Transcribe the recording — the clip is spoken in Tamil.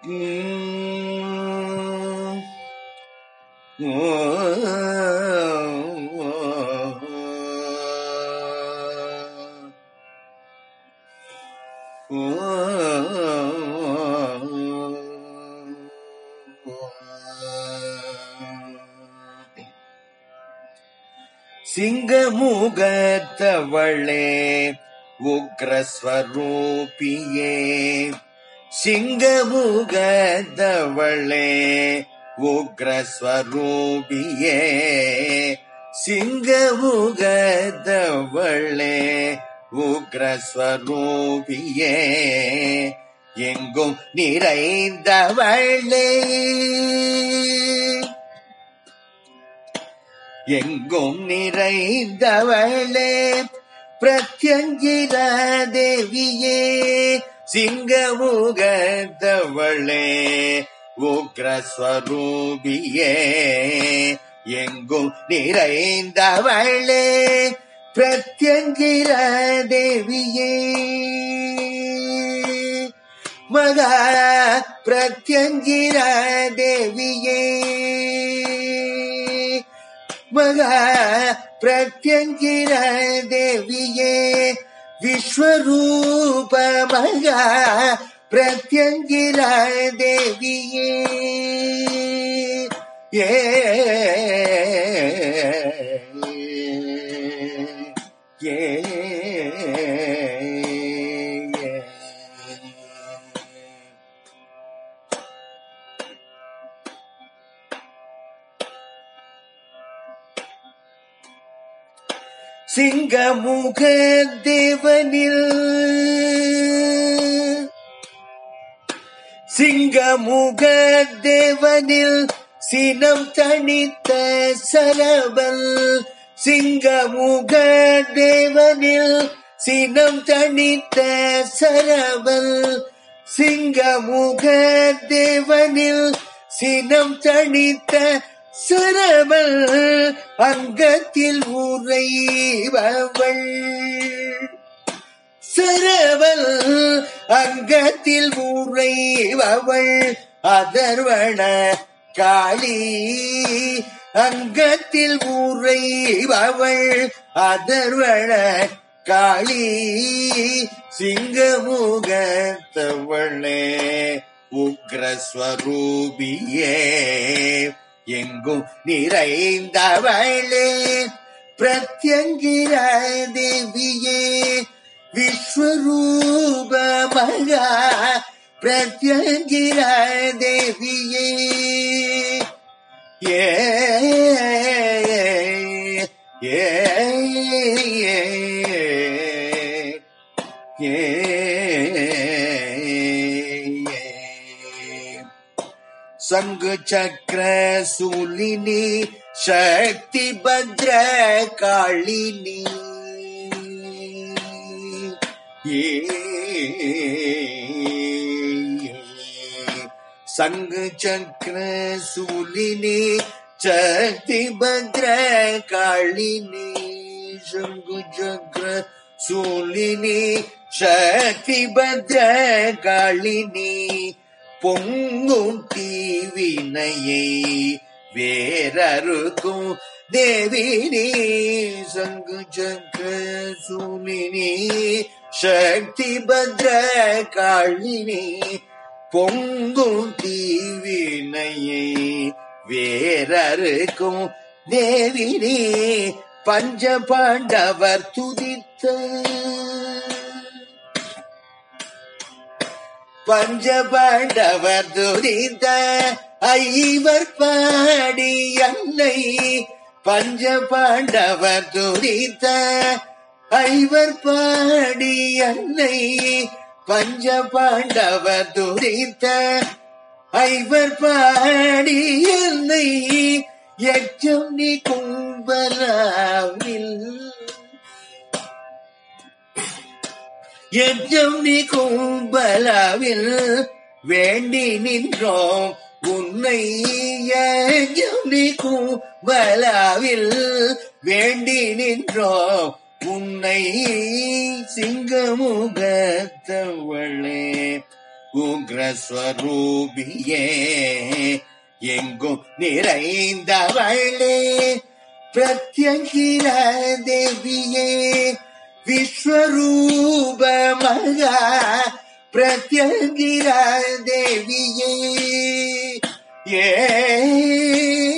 சிங்கமுகத்தவளே உக்ரஸ்வரூபியே சிங்கமுகத்தவளே உக்ரஸ்வரூபியே சிங்கமுகத்தவளே உக்ரஸ்வரூபியே எங்கும் நிறைந்தவளே எங்கும் நிறைந்தவளே பிரத்யங்கிர தேவியே சிங்கமுகத்தவளே உக்ரஸ்வரூபியே எங்கும் நிறைந்தவளே பிரத்யங்கிர தேவியே மகா பிரத்யங்கிர தேவியே மகா பிரத்யங்கிர தேவியே விஸ்வரூப மகா பிரத்யங்கிர தேவியே ஏ ஏ சிங்கமுக தேவனில் சிங்கமுக தேவனில் சினம் தணித்த சரவல் சிங்கமுக தேவனில் சினம் தணித்த சரவல் சிங்கமுக தேவனில் சினம் தணித்த சரவல் அங்கத்தில் உறைபவள் சரவல் அங்கத்தில் உறைபவள் அதர்வண காளி அங்கத்தில் உறைபவள் அதர்வண காளி சிங்கமுகத்தவளே உக்ரஸ்வரூபியே எங்கும் நிறைந்தவளே பிரத்யங்கிர தேவியே விஸ்வரூப மகா பிரத்யங்கிர தேவியே ஏ ஏ ஏ சங்கு சக்கர சூலினி சக்தி பத்ர காளினி ஏ சங்கு சக்கர சூலினி சக்தி பத்ர காளினி சங்கு சக்கர சூலினி சக்தி பத்ர காளினி பொங்கும் தீவினையை வேறறுக்கும் தேவினி சங்கு சக்கர சூலினி சக்தி பத்ர காளினி பொங்கும் தீவினையை வேறறுக்கும் தேவினி பஞ்ச பாண்டவர் துதித்த பஞ்ச பாண்டவர் துரித ஐவர் பாடி அன்னை பஞ்ச பாண்டவர் துரித ஐவர் பாடி அன்னை பஞ்ச பாண்டவர் துரித்த ஐவர் பாடி அன்னை எச்சம் நீ கும்பலாவில் எஜம் நீ கும்பலாவில் வேண்டி நின்றோம் உன்னை எஜம் நீ கும்பலாவில் வேண்டி நின்றோம் உன்னை சிங்கமுகத்தவளே உக்ரஸ்வரூபியே எங்கும் நிறைந்தவளே பிரத்யங்கிர தேவியே விஸ்வரூப மகா பிரத்யங்கிர தேவியே ஏ